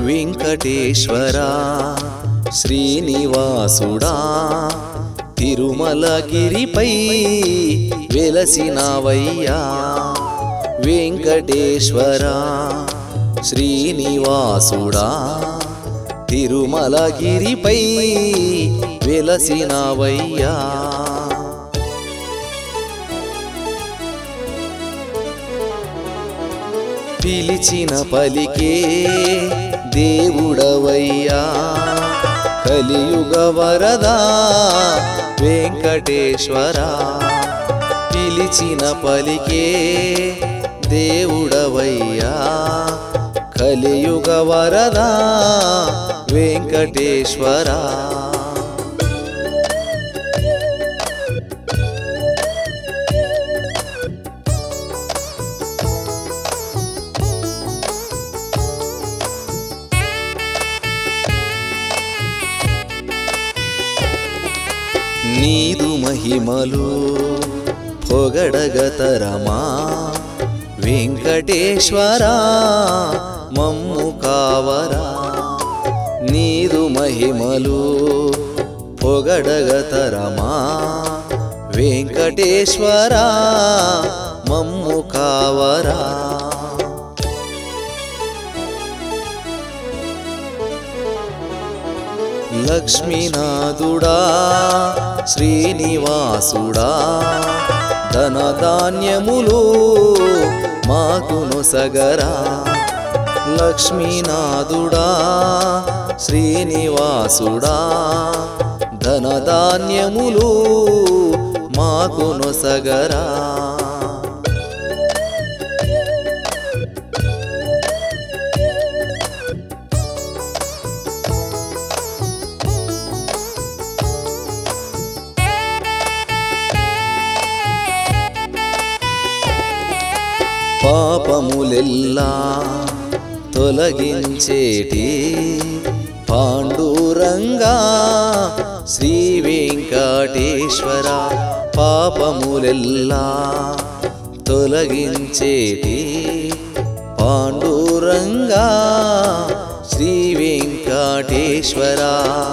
వెంకటేశ్వరా శ్రీనివాసుడా తిరుమలగిరిపై వెలసినవయ్యా వెంకటేశ్వరా శ్రీనివాసుడా తిరుమలగిరిపై వెలసినవయ్యా పిలిచిన పలికే దేవుడవయ్యా కలియుగ వరదా వెంకటేశ్వరా పిలిచిన పలికే దేవుడవయ్యా కలియుగ వరదా వెంకటేశ్వరా నీదు మహిమలు పొగడగతరమా వెంకటేశ్వరా మమ్ము కావరా నీదు మహిమలు పొగడగతరమా వెంకటేశ్వరా మమ్ము కావరా లక్ష్మీనాథుడా శ్రీనివాసుడా ధనధాన్యములు మాకును సగరా లక్ష్మీనాథుడా శ్రీనివాసుడా ధనధాన్యములు మాకును సగరా పాపములెల్లా తొలగించేటి పాండురంగా శ్రీ వెంకటేశ్వర పాపములెల్లా తొలగించేటి పాండురంగా శ్రీ వెంకటేశ్వరా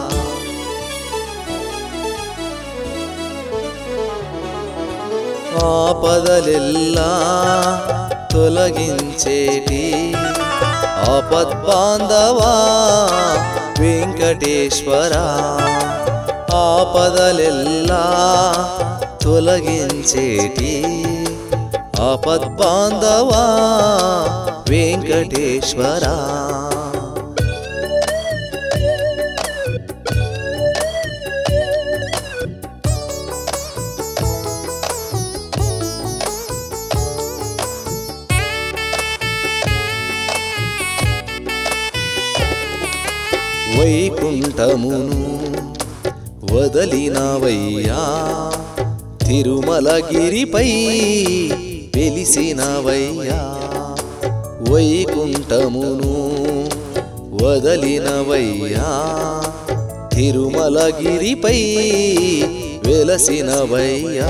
ఆపదలెల్లా తొలగించేటి ఆపద్బాంధవా వెంకటేశ్వరా ఆపదలెల్లా తొలగించేటి ఆపద్బాంధవా వెంకటేశ్వరా వైకుంఠమును వదలినవయ్యా తిరుమలగిరిపై వెలిసినవయ్యా వైకుంఠమును వదలినవయ్యా తిరుమలగిరిపై వెలసినవయ్యా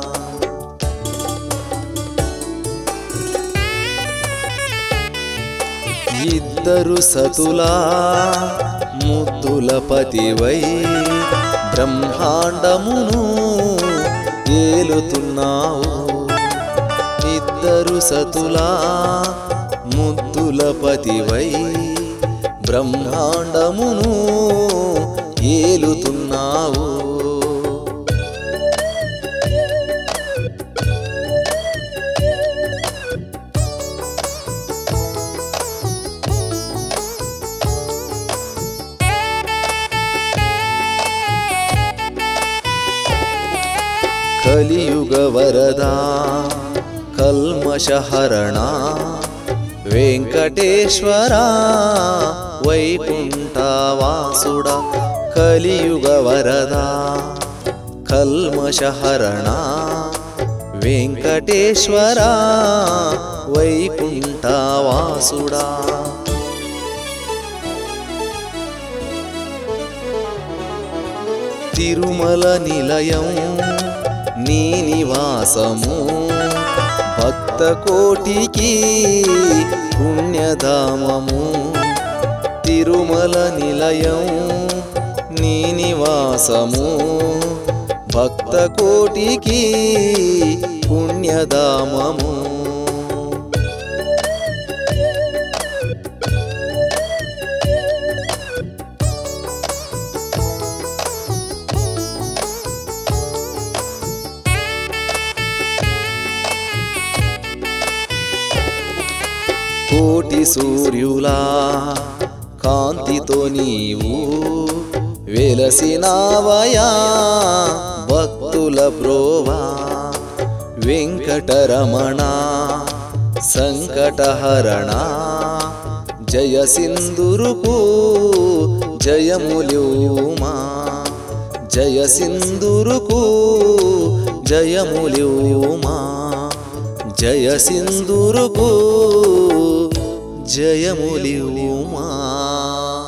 ఇద్దరు సతులా ముద్దుల పతివై బ్రహ్మాండమును ఏలుతున్నావు ఇద్దరు సతులా ముద్దుల పతివై బ్రహ్మాండమును ఏలుతున్నావు కలియుగ వరదా కల్మషహరణ వెంకటేశ్వరా వైకుంఠవాసుడా కలియుగ వరదా కల్మషహరణ వెంకటేశ్వరా వైకుంఠవాసుడా తిరుమల నిలయం నీ నివాసము భక్త కోటికి పుణ్యధామము తిరుమల నిలయం నీ నివాసము భక్త కోటికి పుణ్యధామము కోటి సూర్యులా కాంతితో నీవు వెలసినావయా భక్తుల ప్రోవా వెంకటరమణ సంకటహరణ జయ సింధురుకు జయములుమా జయ సింధురుకు జయములుమా జయ సింధురుకు జయములివుమా